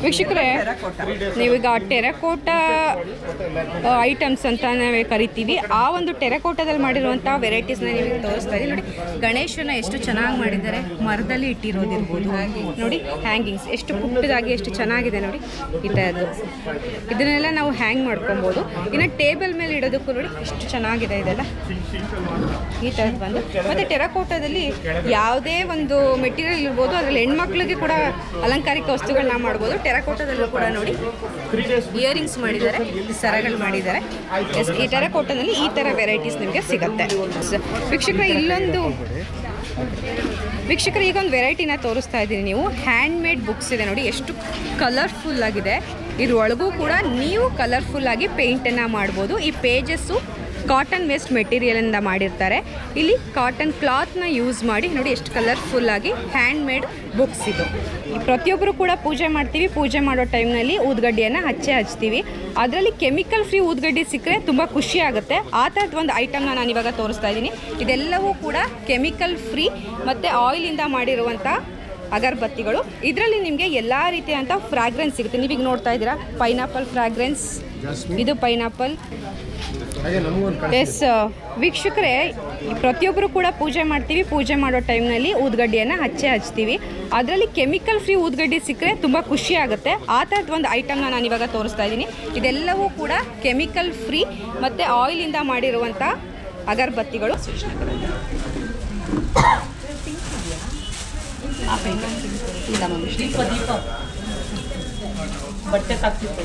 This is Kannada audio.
ವೀಕ್ಷಕರೇ ನೀವೀಗ ಟೆರಕೋಟಾ ಐಟಮ್ಸ್ ಅಂತ ನಾವೇ ಕರಿತೀವಿ ಆ ಒಂದು ಟೆರಕೋಟದಲ್ಲಿ ಮಾಡಿರುವಂಥ ವೆರೈಟೀಸ್ನ ನಿಮಗೆ ತೋರಿಸ್ತಾ ಇದ್ದೀವಿ ನೋಡಿ ಗಣೇಶನ ಎಷ್ಟು ಚೆನ್ನಾಗಿ ಮಾಡಿದ್ದಾರೆ ಮರದಲ್ಲಿ ಇಟ್ಟಿರೋದಿರ್ಬೋದು ನೋಡಿ ಹ್ಯಾಂಗಿಂಗ್ಸ್ ಎಷ್ಟು ಪುಟ್ಟದಾಗಿ ಎಷ್ಟು ಚೆನ್ನಾಗಿದೆ ನೋಡಿ ಈ ಥರದ್ದು ಇದನ್ನೆಲ್ಲ ನಾವು ಹ್ಯಾಂಗ್ ಮಾಡ್ಕೊಬೋದು ಇನ್ನು ಟೇಬಲ್ ಮೇಲೆ ಇಡೋದಕ್ಕೂ ನೋಡಿ ಎಷ್ಟು ಚೆನ್ನಾಗಿದೆ ಇದೆಲ್ಲ ಈ ಥರದ್ದು ಬಂದು ಮತ್ತು ಟೆರಕೋಟದಲ್ಲಿ ಯಾವುದೇ ಒಂದು ಮೆಟೀರಿಯಲ್ ಇರ್ಬೋದು ಅದರಲ್ಲಿ ಹೆಣ್ಮಕ್ಳಿಗೆ ಕೂಡ ಅಲಂಕಾರಿಕ ವಸ್ತುಗಳನ್ನ ಮಾಡ್ಬೋದು ಟೆರಕೋಟದಲ್ಲೂ ಕೂಡ ನೋಡಿ ಇಯರಿಂಗ್ಸ್ ಮಾಡಿದ್ದಾರೆ ಸರಗಳು ಮಾಡಿದ್ದಾರೆ ಎಸ್ ಈ ಟೆರಕೋಟದಲ್ಲಿ ಈ ಥರ ವೆರೈಟೀಸ್ ನಿಮಗೆ ಸಿಗುತ್ತೆ ಸ- ವೀಕ್ಷಕರೇ ಇಲ್ಲೊಂದು ವೀಕ್ಷಕರು ಈಗ ಒಂದು ವೆರೈಟಿನ ತೋರಿಸ್ತಾ ಇದ್ದೀನಿ ನೀವು ಹ್ಯಾಂಡ್ ಮೇಡ್ ಬುಕ್ಸ್ ಇದೆ ನೋಡಿ ಎಷ್ಟು ಕಲರ್ಫುಲ್ ಆಗಿದೆ ಇದ್ರೊಳಗೂ ಕೂಡ ನೀವು ಕಲರ್ಫುಲ್ ಆಗಿ ಪೇಂಟನ್ನು ಮಾಡ್ಬೋದು ಈ ಪೇಜಸ್ಸು ಕಾಟನ್ ವೇಸ್ಟ್ ಮೆಟೀರಿಯಲಿಂದ ಮಾಡಿರ್ತಾರೆ ಇಲ್ಲಿ ಕಾಟನ್ ಕ್ಲಾತ್ನ ಯೂಸ್ ಮಾಡಿ ನೋಡಿ ಎಷ್ಟು ಕಲರ್ಫುಲ್ ಆಗಿ ಹ್ಯಾಂಡ್ ಮೇಡ್ ಬುಕ್ಸ್ ಇದು ಈ ಪ್ರತಿಯೊಬ್ಬರು ಕೂಡ ಪೂಜೆ ಮಾಡ್ತೀವಿ ಪೂಜೆ ಮಾಡೋ ಟೈಮ್ನಲ್ಲಿ ಊದ್ಗಡ್ಡಿಯನ್ನು ಹಚ್ಚೆ ಹಚ್ತೀವಿ ಅದರಲ್ಲಿ ಕೆಮಿಕಲ್ ಫ್ರೀ ಊದ್ಗಡ್ಡಿ ಸಿಕ್ಕರೆ ತುಂಬ ಖುಷಿ ಆಗುತ್ತೆ ಆ ಥರದ್ದು ಒಂದು ಐಟಮ್ನ ನಾನು ಇವಾಗ ತೋರಿಸ್ತಾ ಇದ್ದೀನಿ ಇದೆಲ್ಲವೂ ಕೂಡ ಕೆಮಿಕಲ್ ಫ್ರೀ ಮತ್ತು ಆಯಿಲಿಂದ ಮಾಡಿರುವಂಥ ಅಗರಬತ್ತಿಗಳು ಇದರಲ್ಲಿ ನಿಮಗೆ ಎಲ್ಲ ರೀತಿಯಾದಂಥ ಫ್ರಾಗ್ರೆನ್ಸ್ ಸಿಗುತ್ತೆ ನೀವೀಗ ನೋಡ್ತಾ ಇದ್ದೀರಾ ಪೈನಾಪಲ್ ಫ್ರಾಗ್ರೆನ್ಸ್ ಇದು ಪೈನಾಪಲ್ ಹಾಗೆ ನಮಗೊಂದು ಎಸ್ ವೀಕ್ಷಕರೇ ಈ ಪ್ರತಿಯೊಬ್ಬರು ಕೂಡ ಪೂಜೆ ಮಾಡ್ತೀವಿ ಪೂಜೆ ಮಾಡೋ ಟೈಮ್ನಲ್ಲಿ ಊದ್ಗಡ್ಡಿಯನ್ನು ಹಚ್ಚೆ ಹಚ್ತೀವಿ ಅದರಲ್ಲಿ ಕೆಮಿಕಲ್ ಫ್ರೀ ಊದ್ಗಡ್ಡಿ ಸಿಕ್ಕರೆ ತುಂಬ ಖುಷಿ ಆಗುತ್ತೆ ಆ ಥರದ್ದು ಒಂದು ಐಟಮ್ನ ನಾನು ಇವಾಗ ತೋರಿಸ್ತಾ ಇದ್ದೀನಿ ಇದೆಲ್ಲವೂ ಕೂಡ ಕೆಮಿಕಲ್ ಫ್ರೀ ಮತ್ತು ಆಯಿಲಿಂದ ಮಾಡಿರುವಂಥ ಅಗರಬತ್ತಿಗಳು ದೀಪ ದೀಪ ಬಟ್ಟೆ ತಾಕ್ತಿತ್ತು